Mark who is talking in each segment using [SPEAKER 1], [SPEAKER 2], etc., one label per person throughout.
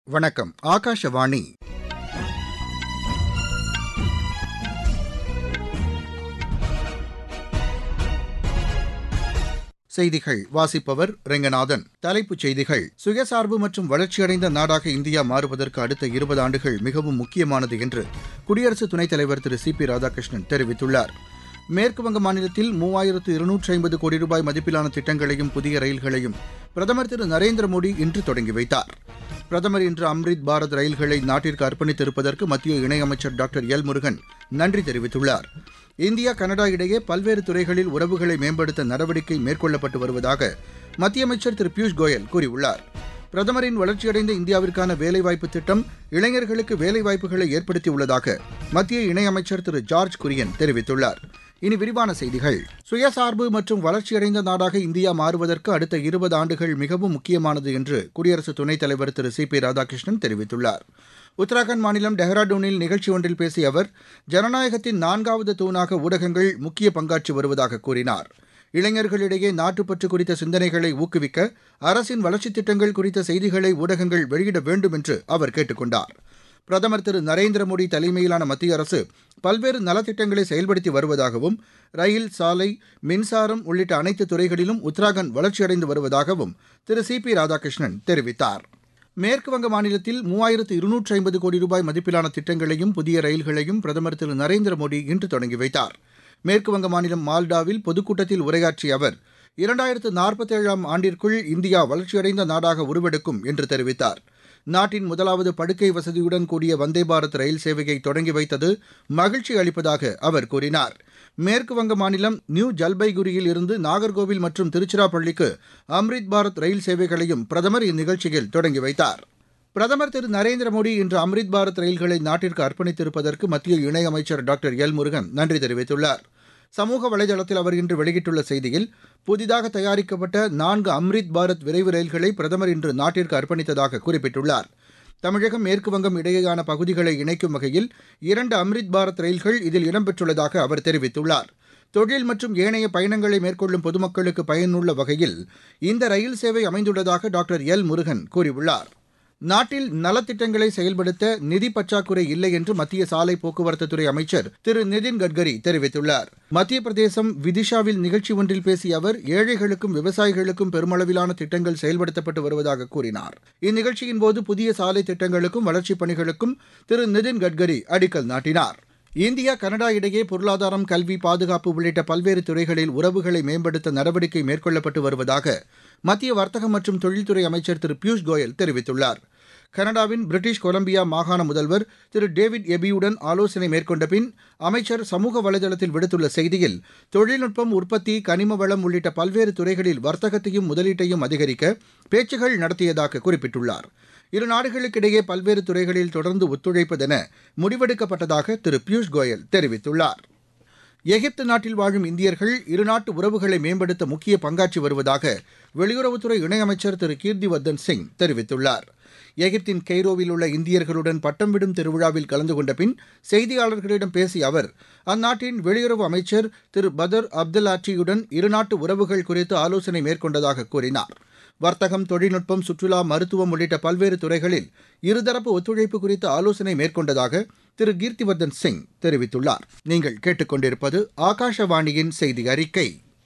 [SPEAKER 1] வணக்கம் ஆகாஷவாணி செய்திகள் வாசிப்பவர் ரெங்கநாதன் தலைப்புச் செய்திகள் சுயசார்பு மற்றும் வளர்ச்சியடைந்த நாடாக இந்தியா மாறுவதற்கு அடுத்த இருபது ஆண்டுகள் மிகவும் முக்கியமானது என்று குடியரசு துணைத் தலைவர் திரு சி பி ராதாகிருஷ்ணன் தெரிவித்துள்ளார் மேற்குவங்க மாநிலத்தில் மூவாயிரத்து இருநூற்றி ஐம்பது கோடி ரூபாய் மதிப்பிலான திட்டங்களையும் புதிய ரயில்களையும் பிரதமர் திரு நரேந்திர மோடி இன்று தொடங்கி வைத்தார் பிரதமர் இன்று அம்ரித் பாரத் ரயில்களை நாட்டிற்கு அர்ப்பணித்திருப்பதற்கு மத்திய இணையமைச்சர் டாக்டர் எல் முருகன் நன்றி தெரிவித்துள்ளார் இந்தியா கனடா இடையே பல்வேறு துறைகளில் உறவுகளை மேம்படுத்த நடவடிக்கை மேற்கொள்ளப்பட்டு வருவதாக மத்திய அமைச்சர் திரு பியூஷ் கோயல் கூறியுள்ளார் பிரதமரின் வளர்ச்சியடைந்த இந்தியாவிற்கான வேலைவாய்ப்பு திட்டம் இளைஞர்களுக்கு வேலைவாய்ப்புகளை ஏற்படுத்தியுள்ளதாக மத்திய இணையமைச்சர் திரு ஜார்ஜ் குரியன் தெரிவித்துள்ளார் இனி விரிவான செய்திகள் சுயசார்பு மற்றும் வளர்ச்சியடைந்த நாடாக இந்தியா மாறுவதற்கு அடுத்த இருபது ஆண்டுகள் மிகவும் முக்கியமானது என்று குடியரசு துணைத் தலைவர் திரு சி பி ராதாகிருஷ்ணன் தெரிவித்துள்ளார் உத்தராகண்ட் மாநிலம் டெஹ்ராடூனில் நிகழ்ச்சி ஒன்றில் பேசிய அவர் ஜனநாயகத்தின் நான்காவது தூணாக ஊடகங்கள் முக்கிய பங்காற்றி வருவதாக கூறினார் இளைஞர்களிடையே நாட்டுப்பற்று குறித்த சிந்தனைகளை ஊக்குவிக்க அரசின் வளர்ச்சித் திட்டங்கள் குறித்த செய்திகளை ஊடகங்கள் வெளியிட வேண்டும் என்று அவர் கேட்டுக் கொண்டார் பிரதமர் திரு நரேந்திர மோடி தலைமையிலான மத்திய அரசு பல்வேறு நலத்திட்டங்களை செயல்படுத்தி வருவதாகவும் ரயில் சாலை மின்சாரம் உள்ளிட்ட அனைத்து துறைகளிலும் உத்தராகண்ட் வளர்ச்சியடைந்து வருவதாகவும் திரு சி பி ராதாகிருஷ்ணன் தெரிவித்தார் மேற்குவங்க மாநிலத்தில் மூவாயிரத்து இருநூற்றி ஐம்பது கோடி ரூபாய் மதிப்பிலான திட்டங்களையும் புதிய ரயில்களையும் பிரதமர் திரு நரேந்திர மோடி இன்று தொடங்கி வைத்தார் மேற்குவங்க மாநிலம் மால்டாவில் பொதுக்கூட்டத்தில் உரையாற்றிய அவர் இரண்டாயிரத்து நாற்பத்தேழாம் ஆண்டிற்குள் இந்தியா வளர்ச்சியடைந்த நாடாக உருவெடுக்கும் என்று தெரிவித்தார் நாட்டின் முதலாவது படுக்கை வசதியுடன் கூடிய வந்தே பாரத் ரயில் சேவையை தொடங்கி வைத்தது மகிழ்ச்சி அளிப்பதாக அவர் கூறினார் மேற்கு வங்க மாநிலம் நியூ ஜல்பைகுரியில் இருந்து நாகர்கோவில் மற்றும் திருச்சிராப்பள்ளிக்கு அம்ரித் பாரத் ரயில் சேவைகளையும் பிரதமர் இந்நிகழ்ச்சியில் தொடங்கி வைத்தார் பிரதமர் திரு நரேந்திர மோடி இன்று அம்ரித் பாரத் ரயில்களை நாட்டிற்கு அர்ப்பணித்திருப்பதற்கு மத்திய இணையமைச்சர் டாக்டர் எல் முருகன் நன்றி தெரிவித்துள்ளார் சமூக வலைதளத்தில் அவர் இன்று வெளியிட்டுள்ள செய்தியில் புதிதாக தயாரிக்கப்பட்ட நான்கு அம்ரித் பாரத் விரைவு ரயில்களை பிரதமர் இன்று நாட்டிற்கு அர்ப்பணித்ததாக குறிப்பிட்டுள்ளார் தமிழகம் மேற்குவங்கம் இடையேயான பகுதிகளை இணைக்கும் வகையில் இரண்டு அம்ரித் பாரத் ரயில்கள் இதில் இடம்பெற்றுள்ளதாக அவர் தெரிவித்துள்ளார் தொழில் மற்றும் ஏனைய பயணங்களை மேற்கொள்ளும் பொதுமக்களுக்கு பயனுள்ள வகையில் இந்த ரயில் சேவை அமைந்துள்ளதாக டாக்டர் எல் முருகன் கூறியுள்ளார் நாட்டில் நலத்திட்டங்களை செயல்படுத்த நிதி பற்றாக்குறை இல்லை என்று மத்திய சாலை போக்குவரத்துத்துறை அமைச்சர் திரு நிதின் கட்கரி தெரிவித்துள்ளார் மத்திய பிரதேசம் விதிஷாவில் நிகழ்ச்சி ஒன்றில் பேசிய அவர் ஏழைகளுக்கும் விவசாயிகளுக்கும் பெருமளவிலான திட்டங்கள் செயல்படுத்தப்பட்டு வருவதாக கூறினார் இந்நிகழ்ச்சியின் போது புதிய சாலை திட்டங்களுக்கும் வளர்ச்சிப் பணிகளுக்கும் திரு நிதின் கட்கரி அடிக்கல் நாட்டினார் இந்தியா கனடா இடையே பொருளாதாரம் கல்வி பாதுகாப்பு உள்ளிட்ட பல்வேறு துறைகளில் உறவுகளை மேம்படுத்த நடவடிக்கை மேற்கொள்ளப்பட்டு வருவதாக மத்திய வர்த்தகம் மற்றும் தொழில்துறை அமைச்சர் திரு பியூஷ் கோயல் தெரிவித்துள்ளார் கனடாவின் பிரிட்டிஷ் கொலம்பியா மாகாண முதல்வர் திரு டேவிட் எபியுடன் ஆலோசனை மேற்கொண்ட பின் அமைச்சர் சமூக வலைதளத்தில் விடுத்துள்ள செய்தியில் தொழில்நுட்பம் உற்பத்தி கனிம வளம் உள்ளிட்ட பல்வேறு துறைகளில் வர்த்தகத்தையும் முதலீட்டையும் அதிகரிக்க பேச்சுகள் நடத்தியதாக குறிப்பிட்டுள்ளார் இரு நாடுகளுக்கிடையே பல்வேறு துறைகளில் தொடர்ந்து ஒத்துழைப்பதென முடிவெடுக்கப்பட்டதாக திரு பியூஷ் கோயல் தெரிவித்துள்ளார் எகிப்து நாட்டில் வாழும் இந்தியர்கள் இருநாட்டு உறவுகளை மேம்படுத்த முக்கிய பங்காற்றி வருவதாக வெளியுறவுத்துறை இணையமைச்சர் திரு கீர்த்திவர்தன் சிங் தெரிவித்துள்ளார் எகிப்தின் கெய்ரோவில் உள்ள இந்தியர்களுடன் பட்டம் விடும் திருவிழாவில் கலந்து கொண்ட பின் செய்தியாளர்களிடம் பேசிய அவர் அந்நாட்டின் வெளியுறவு அமைச்சர் திரு பதர் அப்துல்லாட்டியுடன் இருநாட்டு உறவுகள் குறித்து ஆலோசனை மேற்கொண்டதாக கூறினார் வர்த்தகம் தொழில்நுட்பம் சுற்றுலா மருத்துவம் உள்ளிட்ட பல்வேறு துறைகளில் இருதரப்பு ஒத்துழைப்பு குறித்து ஆலோசனை மேற்கொண்டதாக திரு கீர்த்திவர்தன் சிங் தெரிவித்துள்ளார் நீங்கள் கேட்டுக்கொண்டிருப்பது ஆகாஷவாணியின் செய்தி அறிக்கை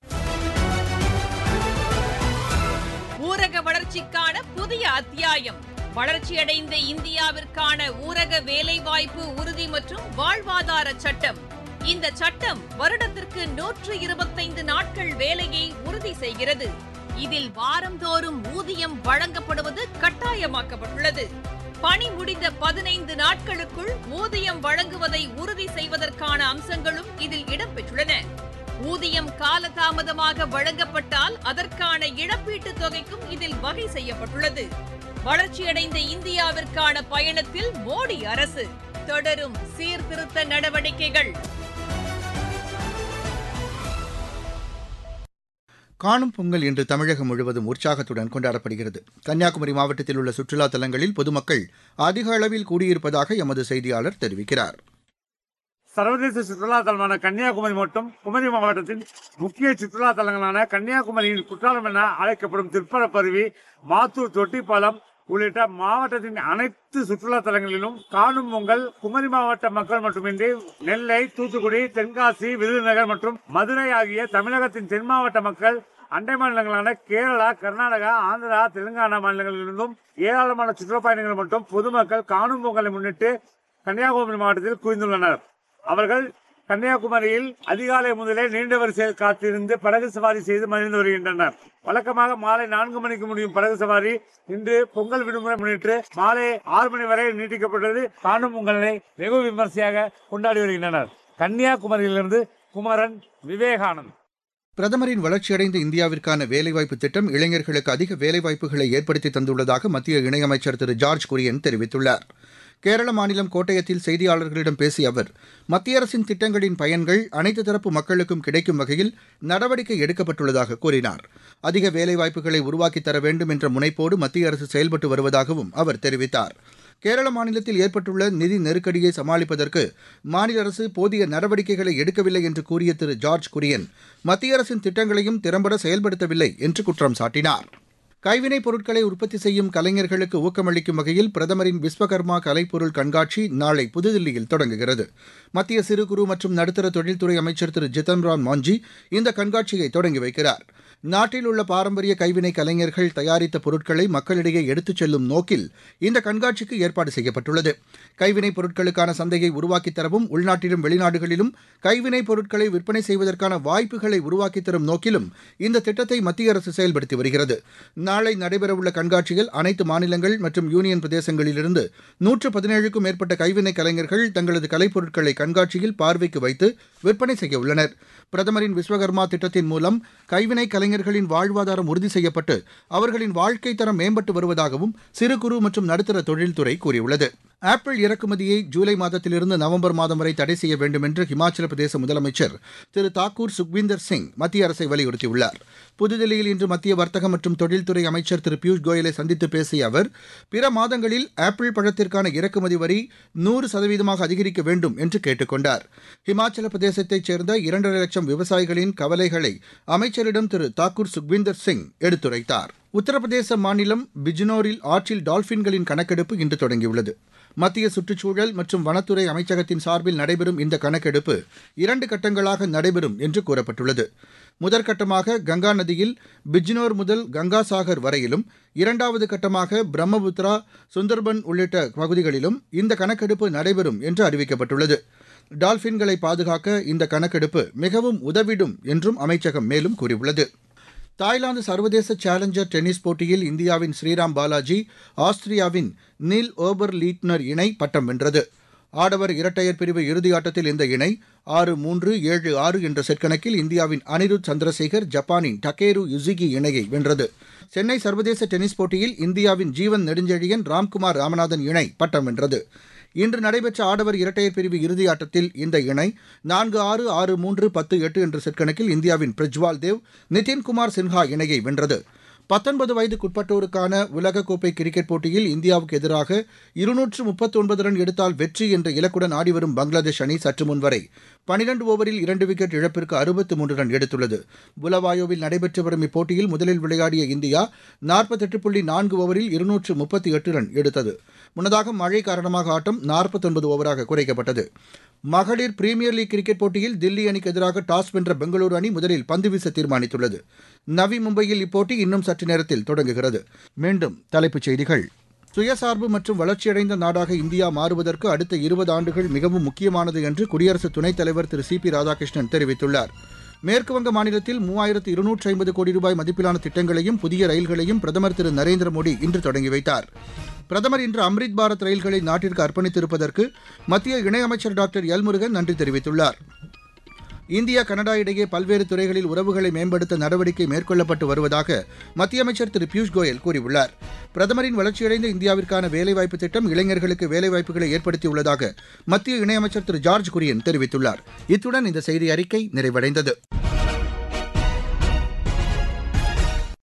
[SPEAKER 2] ஊரக வளர்ச்சிக்கான புதிய அத்தியாயம் வளர்ச்சியடைந்த இந்தியாவிற்கான ஊரக வேலைவாய்ப்பு உறுதி மற்றும் வாழ்வாதார சட்டம் இந்த சட்டம் வருடத்திற்கு நூற்று இருபத்தைந்து நாட்கள் வேலையை உறுதி செய்கிறது இதில் வாரந்தோறும் ஊதியம் வழங்கப்படுவது கட்டாயமாக்கப்பட்டுள்ளது பணி முடிந்த பதினைந்து நாட்களுக்குள் ஊதியம் வழங்குவதை உறுதி செய்வதற்கான அம்சங்களும் இதில் இடம்பெற்றுள்ளன ஊதியம் காலதாமதமாக வழங்கப்பட்டால் அதற்கான இழப்பீட்டுத் தொகைக்கும் இதில் வகை செய்யப்பட்டுள்ளது வளர்ச்சியடைந்த இந்தியாவிற்கான பயணத்தில் மோடி அரசு தொடரும் சீர்திருத்த நடவடிக்கைகள்
[SPEAKER 1] காணும் பொங்கல் இன்று தமிழகம் முழுவதும் உற்சாகத்துடன் கொண்டாடப்படுகிறது கன்னியாகுமரி மாவட்டத்தில் உள்ள சுற்றுலா தலங்களில் பொதுமக்கள் அதிக அளவில் கூடியிருப்பதாக எமது செய்தியாளர் தெரிவிக்கிறார்
[SPEAKER 3] சர்வதேச சுற்றுலா தலமான கன்னியாகுமரி மற்றும் குமரி மாவட்டத்தின் முக்கிய சுற்றுலா தலங்களான கன்னியாகுமரியின் குற்றாலம் என அழைக்கப்படும் திருப்பரப்பருவி மாத்தூர் தொட்டிப்பாலம் உள்ளிட்ட மாவட்டத்தின் அனைத்து சுற்றுலா தலங்களிலும் காணும் பொங்கல் குமரி மாவட்ட மக்கள் மட்டுமின்றி நெல்லை தூத்துக்குடி தென்காசி விருதுநகர் மற்றும் மதுரை ஆகிய தமிழகத்தின் தென் மாவட்ட மக்கள் அண்டை மாநிலங்களான கேரளா கர்நாடகா ஆந்திரா தெலுங்கானா மாநிலங்களிலிருந்தும் ஏராளமான சுற்றுலா பயணிகள் மற்றும் பொதுமக்கள் காணும் பொங்கலை முன்னிட்டு கன்னியாகுமரி மாவட்டத்தில் குவிந்துள்ளனர் அவர்கள் கன்னியாகுமரியில் அதிகாலை முதலே நீண்ட வரிசையில் காத்திருந்து படகு சவாரி செய்து மகிழ்ந்து வருகின்றனர் வழக்கமாக மாலை நான்கு மணிக்கு முடியும் படகு சவாரி இன்று பொங்கல் விடுமுறை முன்னிட்டு மாலை ஆறு மணி வரை நீட்டிக்கப்பட்டது காணும் பொங்கலை வெகு விமர்சையாக கொண்டாடி வருகின்றனர் கன்னியாகுமரியிலிருந்து குமரன் விவேகானந்த்
[SPEAKER 1] பிரதமரின் வளர்ச்சியடைந்த இந்தியாவிற்கான வேலைவாய்ப்பு திட்டம் இளைஞர்களுக்கு அதிக வேலைவாய்ப்புகளை ஏற்படுத்தி தந்துள்ளதாக மத்திய இணையமைச்சர் திரு ஜார்ஜ் குரியன் தெரிவித்துள்ளார் கேரள மாநிலம் கோட்டயத்தில் செய்தியாளர்களிடம் பேசிய அவர் மத்திய அரசின் திட்டங்களின் பயன்கள் அனைத்து தரப்பு மக்களுக்கும் கிடைக்கும் வகையில் நடவடிக்கை எடுக்கப்பட்டுள்ளதாக கூறினார் அதிக வேலைவாய்ப்புகளை உருவாக்கித் தர வேண்டும் என்ற முனைப்போடு மத்திய அரசு செயல்பட்டு வருவதாகவும் அவர் தெரிவித்தார் கேரள மாநிலத்தில் ஏற்பட்டுள்ள நிதி நெருக்கடியை சமாளிப்பதற்கு மாநில அரசு போதிய நடவடிக்கைகளை எடுக்கவில்லை என்று கூறிய திரு ஜார்ஜ் குரியன் மத்திய அரசின் திட்டங்களையும் திறம்பட செயல்படுத்தவில்லை என்று குற்றம் சாட்டினார் கைவினைப் பொருட்களை உற்பத்தி செய்யும் கலைஞர்களுக்கு ஊக்கமளிக்கும் வகையில் பிரதமரின் விஸ்வகர்மா கலைப்பொருள் கண்காட்சி நாளை புதுதில்லியில் தொடங்குகிறது மத்திய சிறு குறு மற்றும் நடுத்தர தொழில்துறை அமைச்சர் திரு ஜிதன் ராம் மாஞ்சி இந்த கண்காட்சியை தொடங்கி வைக்கிறார் நாட்டில் உள்ள பாரம்பரிய கைவினை கலைஞர்கள் தயாரித்த பொருட்களை மக்களிடையே எடுத்துச் செல்லும் நோக்கில் இந்த கண்காட்சிக்கு ஏற்பாடு செய்யப்பட்டுள்ளது கைவினைப் பொருட்களுக்கான சந்தையை உருவாக்கித் தரவும் உள்நாட்டிலும் வெளிநாடுகளிலும் கைவினைப் பொருட்களை விற்பனை செய்வதற்கான வாய்ப்புகளை உருவாக்கித் தரும் நோக்கிலும் இந்த திட்டத்தை மத்திய அரசு செயல்படுத்தி வருகிறது நாளை நடைபெறவுள்ள கண்காட்சியில் அனைத்து மாநிலங்கள் மற்றும் யூனியன் பிரதேசங்களிலிருந்து நூற்று பதினேழுக்கும் மேற்பட்ட கைவினை கலைஞர்கள் தங்களது கலைப்பொருட்களை கண்காட்சியில் பார்வைக்கு வைத்து விற்பனை செய்ய உள்ளனர் பிரதமரின் விஸ்வகர்மா திட்டத்தின் மூலம் கைவினை கலைஞர்களின் வாழ்வாதாரம் உறுதி செய்யப்பட்டு அவர்களின் வாழ்க்கை தரம் மேம்பட்டு வருவதாகவும் சிறு குறு மற்றும் நடுத்தர தொழில்துறை கூறியுள்ளது ஆப்பிள் இறக்குமதியை ஜூலை மாதத்திலிருந்து நவம்பர் மாதம் வரை தடை செய்ய வேண்டும் என்று ஹிமாச்சல பிரதேச முதலமைச்சர் திரு தாக்கூர் சுக்வீந்தர் சிங் மத்திய அரசை வலியுறுத்தியுள்ளார் புதுதில்லியில் இன்று மத்திய வர்த்தக மற்றும் தொழில்துறை அமைச்சர் திரு பியூஷ் கோயலை சந்தித்து பேசிய அவர் பிற மாதங்களில் ஆப்பிள் பழத்திற்கான இறக்குமதி வரி நூறு சதவீதமாக அதிகரிக்க வேண்டும் என்று கேட்டுக் கொண்டார் ஹிமாச்சல பிரதேசத்தைச் சேர்ந்த இரண்டரை லட்சம் விவசாயிகளின் கவலைகளை அமைச்சரிடம் திரு தாக்கூர் சுக்வீந்தர் சிங் எடுத்துரைத்தார் உத்தரப்பிரதேச மாநிலம் பிஜ்னோரில் ஆற்றில் டால்பின்களின் கணக்கெடுப்பு இன்று தொடங்கியுள்ளது மத்திய சுற்றுச்சூழல் மற்றும் வனத்துறை அமைச்சகத்தின் சார்பில் நடைபெறும் இந்த கணக்கெடுப்பு இரண்டு கட்டங்களாக நடைபெறும் என்று கூறப்பட்டுள்ளது முதற்கட்டமாக கங்கா நதியில் பிஜ்னோர் முதல் கங்கா சாகர் வரையிலும் இரண்டாவது கட்டமாக பிரம்மபுத்திரா சுந்தர்பன் உள்ளிட்ட பகுதிகளிலும் இந்த கணக்கெடுப்பு நடைபெறும் என்று அறிவிக்கப்பட்டுள்ளது டால்பின்களை பாதுகாக்க இந்த கணக்கெடுப்பு மிகவும் உதவிடும் என்றும் அமைச்சகம் மேலும் கூறியுள்ளது தாய்லாந்து சர்வதேச சேலஞ்சர் டென்னிஸ் போட்டியில் இந்தியாவின் ஸ்ரீராம் பாலாஜி ஆஸ்திரியாவின் நீல் ஓபர் லீட்னர் இணை பட்டம் வென்றது ஆடவர் இரட்டையர் பிரிவு இறுதியாட்டத்தில் இந்த இணை ஆறு மூன்று ஏழு ஆறு என்ற செட் கணக்கில் இந்தியாவின் அனிருத் சந்திரசேகர் ஜப்பானின் டக்கேரு யுசிகி இணையை வென்றது சென்னை சர்வதேச டென்னிஸ் போட்டியில் இந்தியாவின் ஜீவன் நெடுஞ்செழியன் ராம்குமார் ராமநாதன் இணை பட்டம் வென்றது இன்று நடைபெற்ற ஆடவர் இரட்டையர் பிரிவு இறுதியாட்டத்தில் இந்த இணை நான்கு ஆறு ஆறு மூன்று பத்து எட்டு என்ற செட் கணக்கில் இந்தியாவின் பிரஜ்வால் தேவ் நிதின்குமார் சின்ஹா இணையை வென்றது பத்தொன்பது வயதுக்குட்பட்டோருக்கான உலகக்கோப்பை கிரிக்கெட் போட்டியில் இந்தியாவுக்கு எதிராக இருநூற்று முப்பத்தி ஒன்பது ரன் எடுத்தால் வெற்றி என்ற இலக்குடன் ஆடிவரும் பங்களாதேஷ் அணி சற்று முன் வரை பனிரெண்டு ஓவரில் இரண்டு விக்கெட் இழப்பிற்கு அறுபத்து மூன்று ரன் எடுத்துள்ளது புலவாயோவில் நடைபெற்று வரும் இப்போட்டியில் முதலில் விளையாடிய இந்தியா நாற்பத்தெட்டு புள்ளி நான்கு ஓவரில் இருநூற்று முப்பத்தி எட்டு ரன் எடுத்தது முன்னதாக மழை காரணமாக ஆட்டம் நாற்பத்தொன்பது ஓவராக குறைக்கப்பட்டது மகளிர் பிரீமியர் லீக் கிரிக்கெட் போட்டியில் தில்லி அணிக்கு எதிராக டாஸ் வென்ற பெங்களூரு அணி முதலில் பந்து வீச தீர்மானித்துள்ளது நவி மும்பையில் இப்போட்டி இன்னும் சற்று நேரத்தில் தொடங்குகிறது மீண்டும் தலைப்புச் செய்திகள் சுயசார்பு மற்றும் வளர்ச்சியடைந்த நாடாக இந்தியா மாறுவதற்கு அடுத்த இருபது ஆண்டுகள் மிகவும் முக்கியமானது என்று குடியரசு துணைத் தலைவர் திரு சி பி ராதாகிருஷ்ணன் தெரிவித்துள்ளார் மேற்குவங்க மாநிலத்தில் மூவாயிரத்து இருநூற்றி ஐம்பது கோடி ரூபாய் மதிப்பிலான திட்டங்களையும் புதிய ரயில்களையும் பிரதமர் திரு நரேந்திர மோடி இன்று தொடங்கி வைத்தார் பிரதமர் இன்று அம்ரித் பாரத் ரயில்களை நாட்டிற்கு அர்ப்பணித்திருப்பதற்கு மத்திய இணையமைச்சர் டாக்டர் எல் முருகன் நன்றி தெரிவித்துள்ளார் இந்தியா கனடா இடையே பல்வேறு துறைகளில் உறவுகளை மேம்படுத்த நடவடிக்கை மேற்கொள்ளப்பட்டு வருவதாக மத்திய அமைச்சர் திரு பியூஷ் கோயல் கூறியுள்ளார் பிரதமரின் வளர்ச்சியடைந்த இந்தியாவிற்கான வேலைவாய்ப்பு திட்டம் இளைஞர்களுக்கு வேலைவாய்ப்புகளை ஏற்படுத்தியுள்ளதாக மத்திய இணையமைச்சர் திரு ஜார்ஜ் குரியன் தெரிவித்துள்ளார் இத்துடன் இந்த செய்தி அறிக்கை நிறைவடைந்தது